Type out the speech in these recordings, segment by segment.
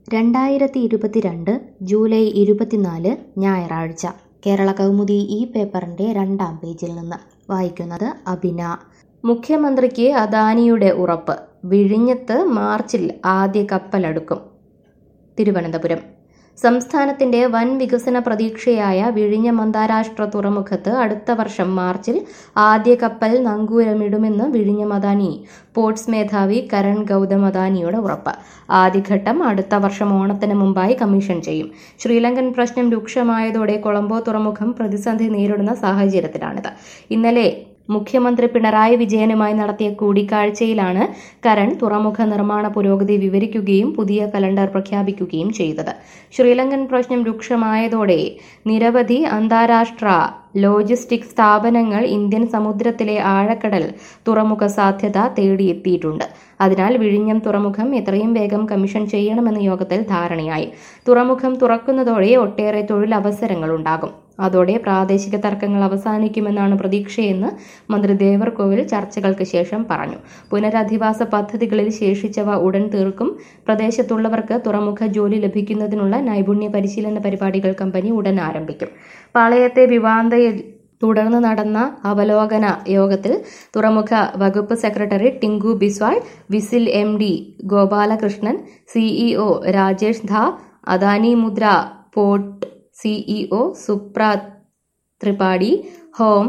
രണ്ടായിരത്തി ഇരുപത്തിരണ്ട് ജൂലൈ ഇരുപത്തിനാല് ഞായറാഴ്ച കേരള കൗമുദി ഈ പേപ്പറിൻ്റെ രണ്ടാം പേജിൽ നിന്ന് വായിക്കുന്നത് അബിന മുഖ്യമന്ത്രിക്ക് അദാനിയുടെ ഉറപ്പ് വിഴിഞ്ഞത്ത് മാർച്ചിൽ ആദ്യ കപ്പലടുക്കും തിരുവനന്തപുരം സംസ്ഥാനത്തിന്റെ വൻ വികസന പ്രതീക്ഷയായ വിഴിഞ്ഞം അന്താരാഷ്ട്ര തുറമുഖത്ത് അടുത്ത വർഷം മാർച്ചിൽ ആദ്യ കപ്പൽ നങ്കൂരമിടുമെന്ന് വിഴിഞ്ഞം അദാനി പോർട്സ് മേധാവി കരൺ ഗൗതം അദാനിയുടെ ഉറപ്പ് ആദ്യഘട്ടം അടുത്ത വർഷം ഓണത്തിന് മുമ്പായി കമ്മീഷൻ ചെയ്യും ശ്രീലങ്കൻ പ്രശ്നം രൂക്ഷമായതോടെ കൊളംബോ തുറമുഖം പ്രതിസന്ധി നേരിടുന്ന സാഹചര്യത്തിലാണിത് ഇന്നലെ മുഖ്യമന്ത്രി പിണറായി വിജയനുമായി നടത്തിയ കൂടിക്കാഴ്ചയിലാണ് കരൺ തുറമുഖ നിർമ്മാണ പുരോഗതി വിവരിക്കുകയും പുതിയ കലണ്ടർ പ്രഖ്യാപിക്കുകയും ചെയ്തത് ശ്രീലങ്കൻ പ്രശ്നം രൂക്ഷമായതോടെ നിരവധി അന്താരാഷ്ട്ര ലോജിസ്റ്റിക് സ്ഥാപനങ്ങൾ ഇന്ത്യൻ സമുദ്രത്തിലെ ആഴക്കടൽ തുറമുഖ സാധ്യത തേടിയെത്തിയിട്ടുണ്ട് അതിനാൽ വിഴിഞ്ഞം തുറമുഖം എത്രയും വേഗം കമ്മീഷൻ ചെയ്യണമെന്ന യോഗത്തിൽ ധാരണയായി തുറമുഖം തുറക്കുന്നതോടെ ഒട്ടേറെ തൊഴിലവസരങ്ങൾ ഉണ്ടാകും അതോടെ പ്രാദേശിക തർക്കങ്ങൾ അവസാനിക്കുമെന്നാണ് പ്രതീക്ഷയെന്ന് മന്ത്രി ദേവർകോവിൽ ചർച്ചകൾക്ക് ശേഷം പറഞ്ഞു പുനരധിവാസ പദ്ധതികളിൽ ശേഷിച്ചവ ഉടൻ തീർക്കും പ്രദേശത്തുള്ളവർക്ക് തുറമുഖ ജോലി ലഭിക്കുന്നതിനുള്ള നൈപുണ്യ പരിശീലന പരിപാടികൾ കമ്പനി ഉടൻ ആരംഭിക്കും പാളയത്തെ വിവാന്തയിൽ തുടർന്ന് നടന്ന അവലോകന യോഗത്തിൽ തുറമുഖ വകുപ്പ് സെക്രട്ടറി ടിങ്കു ബിസ്വാൾ വിസിൽ M D Gopalakrishnan CEO Rajesh ധ അദാനി മുദ്ര port CEO Supra Tripathi home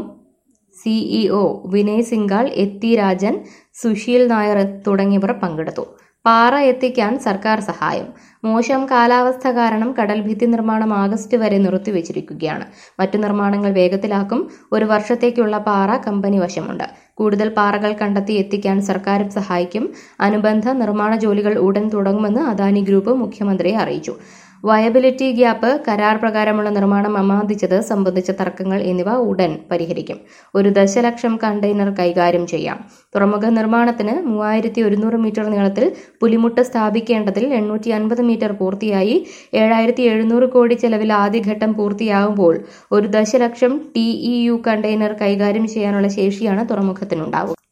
CEO Vinay Singhal എത്തി രാജൻ സുശീൽ നായർ തുടങ്ങിയവർ പങ്കെടുത്തു പാറ എത്തിക്കാൻ സർക്കാർ സഹായം മോശം കാലാവസ്ഥ കാരണം കടൽ ഭിത്തി നിർമ്മാണം ആഗസ്റ്റ് വരെ നിർത്തിവച്ചിരിക്കുകയാണ് മറ്റു നിർമ്മാണങ്ങൾ വേഗത്തിലാക്കും ഒരു വർഷത്തേക്കുള്ള പാറ കമ്പനി വശമുണ്ട് കൂടുതൽ പാറകൾ കണ്ടെത്തി എത്തിക്കാൻ സർക്കാരും സഹായിക്കും അനുബന്ധ നിർമ്മാണ ജോലികൾ ഉടൻ തുടങ്ങുമെന്ന് അദാനി ഗ്രൂപ്പ് മുഖ്യമന്ത്രിയെ അറിയിച്ചു വയബിലിറ്റി ഗ്യാപ്പ് കരാർ പ്രകാരമുള്ള നിർമ്മാണം അമാന്തിച്ചത് സംബന്ധിച്ച തർക്കങ്ങൾ എന്നിവ ഉടൻ പരിഹരിക്കും ഒരു ദശലക്ഷം കണ്ടെയ്നർ കൈകാര്യം ചെയ്യാം തുറമുഖ നിർമ്മാണത്തിന് മൂവായിരത്തി ഒരുന്നൂറ് മീറ്റർ നീളത്തിൽ പുലിമുട്ട് സ്ഥാപിക്കേണ്ടതിൽ എണ്ണൂറ്റി അൻപത് മീറ്റർ പൂർത്തിയായി ഏഴായിരത്തി എഴുന്നൂറ് കോടി ചെലവിൽ ആദ്യഘട്ടം പൂർത്തിയാകുമ്പോൾ ഒരു ദശലക്ഷം ടി ഇ യു കണ്ടെയ്നർ കൈകാര്യം ചെയ്യാനുള്ള ശേഷിയാണ് തുറമുഖത്തിനുണ്ടാവുക